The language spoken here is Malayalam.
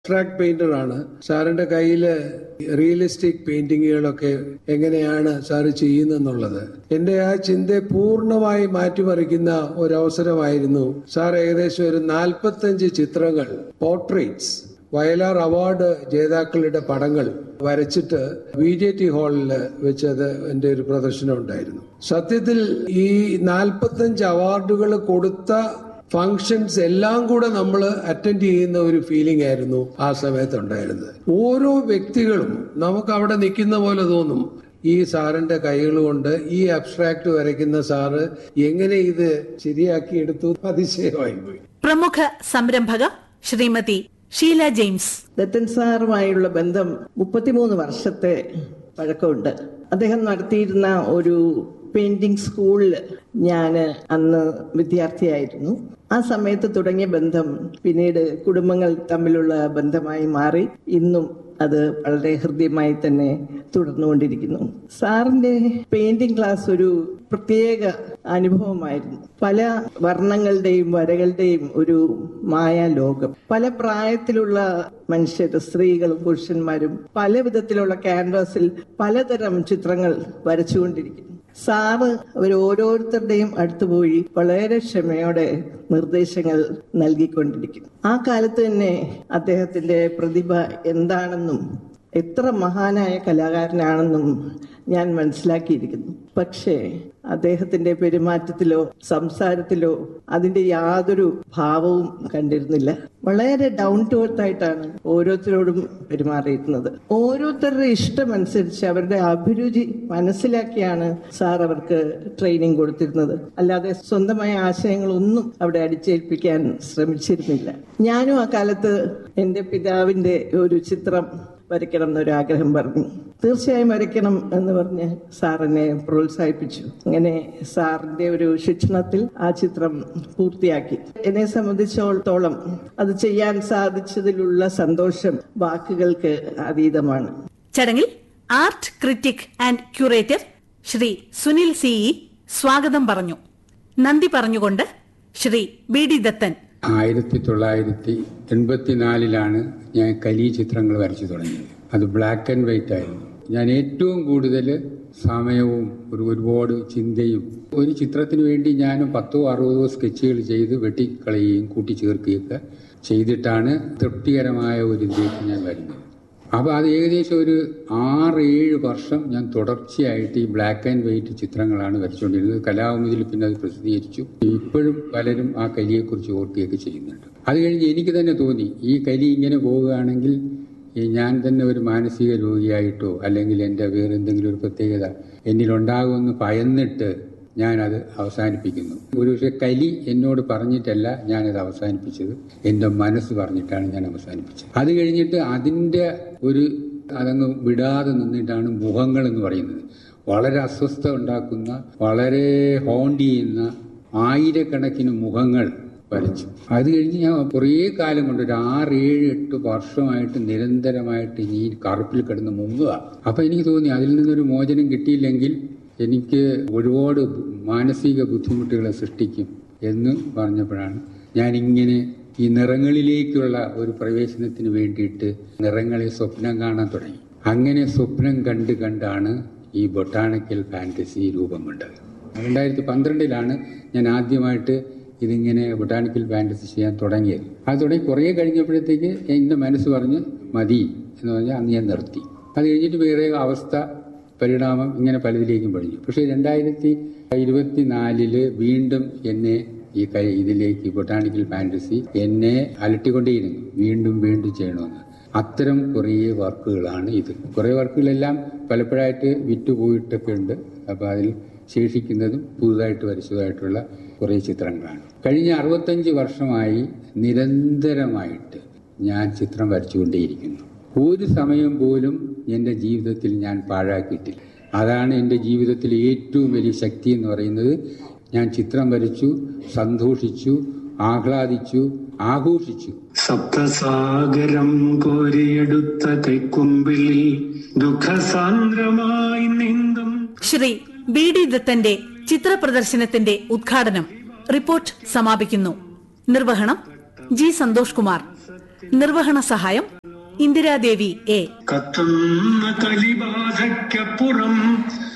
അബ്സ്ട്രാക്ട് പെയിന്റർ ആണ് സാറിന്റെ കയ്യിൽ റിയലിസ്റ്റിക് പെയിന്റിങ്ങുകളൊക്കെ എങ്ങനെയാണ് സാറ് ചെയ്യുന്നെന്നുള്ളത് എന്റെ ആ ചിന്തയെ പൂർണ്ണമായി മാറ്റിമറിക്കുന്ന ഒരു അവസരമായിരുന്നു സാർ ഏകദേശം ഒരു നാൽപ്പത്തഞ്ച് ചിത്രങ്ങൾ പോർട്രേറ്റ്സ് വയലാർ അവാർഡ് ജേതാക്കളുടെ പടങ്ങൾ വരച്ചിട്ട് വി ജെ ടി ഹാളിൽ വെച്ചത് എൻ്റെ ഒരു പ്രദർശനം ഉണ്ടായിരുന്നു സത്യത്തിൽ ഈ നാൽപ്പത്തഞ്ച് അവാർഡുകൾ കൊടുത്ത ഫങ്ഷൻസ് എല്ലാം കൂടെ നമ്മൾ അറ്റൻഡ് ചെയ്യുന്ന ഒരു ഫീലിംഗ് ആയിരുന്നു ആ സമയത്ത് ഉണ്ടായിരുന്നത് ഓരോ വ്യക്തികളും നമുക്ക് അവിടെ നിൽക്കുന്ന പോലെ തോന്നും ഈ സാറിന്റെ കൈകൾ കൊണ്ട് ഈ അബ്സ്ട്രാക്ട് വരയ്ക്കുന്ന സാറ് എങ്ങനെ ഇത് ശരിയാക്കി എടുത്തു അതിശയമായി പോയി പ്രമുഖ സംരംഭക ശ്രീമതി ഷീല ജെയിംസ് ദത്തൻ സാറുമായുള്ള ബന്ധം മുപ്പത്തിമൂന്ന് വർഷത്തെ പഴക്കമുണ്ട് അദ്ദേഹം നടത്തിയിരുന്ന ഒരു പെയിന്റിംഗ് സ്കൂളിൽ ഞാൻ അന്ന് വിദ്യാർത്ഥിയായിരുന്നു ആ സമയത്ത് തുടങ്ങിയ ബന്ധം പിന്നീട് കുടുംബങ്ങൾ തമ്മിലുള്ള ബന്ധമായി മാറി ഇന്നും അത് വളരെ ഹൃദ്യമായി തന്നെ തുടർന്നുകൊണ്ടിരിക്കുന്നു സാറിന്റെ പെയിന്റിംഗ് ക്ലാസ് ഒരു പ്രത്യേക അനുഭവമായിരുന്നു പല വർണ്ണങ്ങളുടെയും വരകളുടെയും ഒരു മായാലോകം പല പ്രായത്തിലുള്ള മനുഷ്യർ സ്ത്രീകളും പുരുഷന്മാരും പല വിധത്തിലുള്ള ക്യാൻവാസിൽ പലതരം ചിത്രങ്ങൾ വരച്ചുകൊണ്ടിരിക്കുന്നു സാറ് അവർ ഓരോരുത്തരുടെയും അടുത്ത് പോയി വളരെ ക്ഷമയോടെ നിർദ്ദേശങ്ങൾ നൽകിക്കൊണ്ടിരിക്കും ആ കാലത്ത് തന്നെ അദ്ദേഹത്തിന്റെ പ്രതിഭ എന്താണെന്നും എത്ര മഹാനായ കലാകാരനാണെന്നും ഞാൻ മനസ്സിലാക്കിയിരിക്കുന്നു പക്ഷേ അദ്ദേഹത്തിന്റെ പെരുമാറ്റത്തിലോ സംസാരത്തിലോ അതിന്റെ യാതൊരു ഭാവവും കണ്ടിരുന്നില്ല വളരെ ഡൗൺ ടു എർത്ത് ആയിട്ടാണ് ഓരോരുത്തരോടും പെരുമാറിയിരുന്നത് ഓരോരുത്തരുടെ ഇഷ്ടമനുസരിച്ച് അവരുടെ അഭിരുചി മനസ്സിലാക്കിയാണ് സാർ അവർക്ക് ട്രെയിനിങ് കൊടുത്തിരുന്നത് അല്ലാതെ സ്വന്തമായ ആശയങ്ങളൊന്നും അവിടെ അടിച്ചേൽപ്പിക്കാൻ ശ്രമിച്ചിരുന്നില്ല ഞാനും ആ കാലത്ത് എൻ്റെ പിതാവിന്റെ ഒരു ചിത്രം വരയ്ക്കണം എന്നൊരു ആഗ്രഹം പറഞ്ഞു തീർച്ചയായും വരയ്ക്കണം എന്ന് പറഞ്ഞ് സാർ എന്നെ പ്രോത്സാഹിപ്പിച്ചു അങ്ങനെ സാറിന്റെ ഒരു ശിക്ഷണത്തിൽ ആ ചിത്രം പൂർത്തിയാക്കി എന്നെ സംബന്ധിച്ചിടത്തോളം അത് ചെയ്യാൻ സാധിച്ചതിലുള്ള സന്തോഷം വാക്കുകൾക്ക് അതീതമാണ് ചടങ്ങിൽ art critic and curator Shri Sunil C E സ്വാഗതം പറഞ്ഞു നന്ദി പറഞ്ഞുകൊണ്ട് ശ്രീ ബി ഡി ദത്തൻ ആയിരത്തി തൊള്ളായിരത്തി എൺപത്തിനാലിലാണ് ഞാൻ കലി ചിത്രങ്ങൾ വരച്ചു തുടങ്ങിയത് അത് ബ്ലാക്ക് ആൻഡ് വൈറ്റ് ആയിരുന്നു ഞാൻ ഏറ്റവും കൂടുതൽ സമയവും ഒരു ഒരുപാട് ചിന്തയും ഒരു ചിത്രത്തിന് വേണ്ടി ഞാൻ പത്തോ അറുപതോ സ്കെച്ചുകൾ ചെയ്ത് വെട്ടിക്കളയുകയും കൂട്ടിച്ചേർക്കുകയൊക്കെ ചെയ്തിട്ടാണ് തൃപ്തികരമായ ഒരു ഇതിലേക്ക് ഞാൻ വരുന്നത് അപ്പോൾ അത് ഏകദേശം ഒരു ആറ് ഏഴ് വർഷം ഞാൻ തുടർച്ചയായിട്ട് ഈ ബ്ലാക്ക് ആൻഡ് വൈറ്റ് ചിത്രങ്ങളാണ് വരച്ചുകൊണ്ടിരുന്നത് കലാകുമുദിൽ പിന്നെ അത് പ്രസിദ്ധീകരിച്ചു ഇപ്പോഴും പലരും ആ കലിയെക്കുറിച്ച് ഓർക്കുകയൊക്കെ ചെയ്യുന്നുണ്ട് അത് കഴിഞ്ഞ് എനിക്ക് തന്നെ തോന്നി ഈ കലി ഇങ്ങനെ പോവുകയാണെങ്കിൽ ഈ ഞാൻ തന്നെ ഒരു മാനസിക രോഗിയായിട്ടോ അല്ലെങ്കിൽ എൻ്റെ വേറെ എന്തെങ്കിലും ഒരു പ്രത്യേകത എന്നിലുണ്ടാകുമെന്ന് ഭയന്നിട്ട് ഞാനത് അവസാനിപ്പിക്കുന്നു ഒരു പക്ഷേ കലി എന്നോട് പറഞ്ഞിട്ടല്ല ഞാനത് അവസാനിപ്പിച്ചത് എൻ്റെ മനസ്സ് പറഞ്ഞിട്ടാണ് ഞാൻ അവസാനിപ്പിച്ചത് അത് കഴിഞ്ഞിട്ട് അതിൻ്റെ ഒരു അതങ്ങ് വിടാതെ നിന്നിട്ടാണ് മുഖങ്ങൾ എന്ന് പറയുന്നത് വളരെ അസ്വസ്ഥ ഉണ്ടാക്കുന്ന വളരെ ഹോണ്ട് ചെയ്യുന്ന ആയിരക്കണക്കിന് മുഖങ്ങൾ വരച്ചു അത് കഴിഞ്ഞ് ഞാൻ കുറേ കാലം കൊണ്ട് ഒരു ആറ് ഏഴ് എട്ട് വർഷമായിട്ട് നിരന്തരമായിട്ട് ഈ കറുപ്പിൽ കിടന്ന് മുങ്ങുക അപ്പൊ എനിക്ക് തോന്നി അതിൽ നിന്നൊരു മോചനം കിട്ടിയില്ലെങ്കിൽ എനിക്ക് ഒരുപാട് മാനസിക ബുദ്ധിമുട്ടുകളെ സൃഷ്ടിക്കും എന്ന് പറഞ്ഞപ്പോഴാണ് ഞാനിങ്ങനെ ഈ നിറങ്ങളിലേക്കുള്ള ഒരു പ്രവേശനത്തിന് വേണ്ടിയിട്ട് നിറങ്ങളെ സ്വപ്നം കാണാൻ തുടങ്ങി അങ്ങനെ സ്വപ്നം കണ്ട് കണ്ടാണ് ഈ ബൊട്ടാണിക്കൽ ഫാൻറ്റസി രൂപം കൊണ്ടത് രണ്ടായിരത്തി പന്ത്രണ്ടിലാണ് ഞാൻ ആദ്യമായിട്ട് ഇതിങ്ങനെ ബൊട്ടാണിക്കൽ ഫാൻറ്റസി ചെയ്യാൻ തുടങ്ങിയത് അത് തുടങ്ങി കുറേ കഴിഞ്ഞപ്പോഴത്തേക്ക് എൻ്റെ മനസ്സ് പറഞ്ഞ് മതി എന്ന് പറഞ്ഞാൽ അന്ന് ഞാൻ നിർത്തി അത് കഴിഞ്ഞിട്ട് വേറെ അവസ്ഥ പരിണാമം ഇങ്ങനെ പലതിലേക്കും പഴിഞ്ഞു പക്ഷേ രണ്ടായിരത്തി ഇരുപത്തിനാലില് വീണ്ടും എന്നെ ഈ കൈ ഇതിലേക്ക് ബൊട്ടാണിക്കൽ ഫാൻറ്റസി എന്നെ അലട്ടിക്കൊണ്ടേയിരുന്നു വീണ്ടും വീണ്ടും ചെയ്യണമെന്ന് അത്തരം കുറേ വർക്കുകളാണ് ഇത് കുറേ വർക്കുകളെല്ലാം പലപ്പോഴായിട്ട് വിറ്റുപോയിട്ടൊക്കെ ഉണ്ട് അപ്പോൾ അതിൽ ശേഷിക്കുന്നതും പുതുതായിട്ട് വരച്ചതായിട്ടുള്ള കുറേ ചിത്രങ്ങളാണ് കഴിഞ്ഞ അറുപത്തഞ്ച് വർഷമായി നിരന്തരമായിട്ട് ഞാൻ ചിത്രം വരച്ചുകൊണ്ടേയിരിക്കുന്നു ഒരു സമയം പോലും എൻ്റെ ജീവിതത്തിൽ ഞാൻ പാഴാക്കിയിട്ടില്ല അതാണ് എൻ്റെ ജീവിതത്തിലെ ഏറ്റവും വലിയ ശക്തി എന്ന് പറയുന്നത് ഞാൻ ചിത്രം വരച്ചു സന്തോഷിച്ചു ആഹ്ലാദിച്ചു ആഘോഷിച്ചു സപ്തസാഗരം കോരിയെടുത്ത കൈക്കുമ്പിൽ ദുഃഖസാന്ദ്രമായി നീന്തും ശ്രീ ബി ഡി ദത്തന്റെ ചിത്ര പ്രദർശനത്തിന്റെ ഉദ്ഘാടനം റിപ്പോർട്ട് സമാപിക്കുന്നു നിർവഹണം ജി സന്തോഷ് കുമാർ നിർവഹണ സഹായം ഇന്ദിരാദേവി എ കത്തുന്ന കലിബാധയ്ക്കപ്പുറം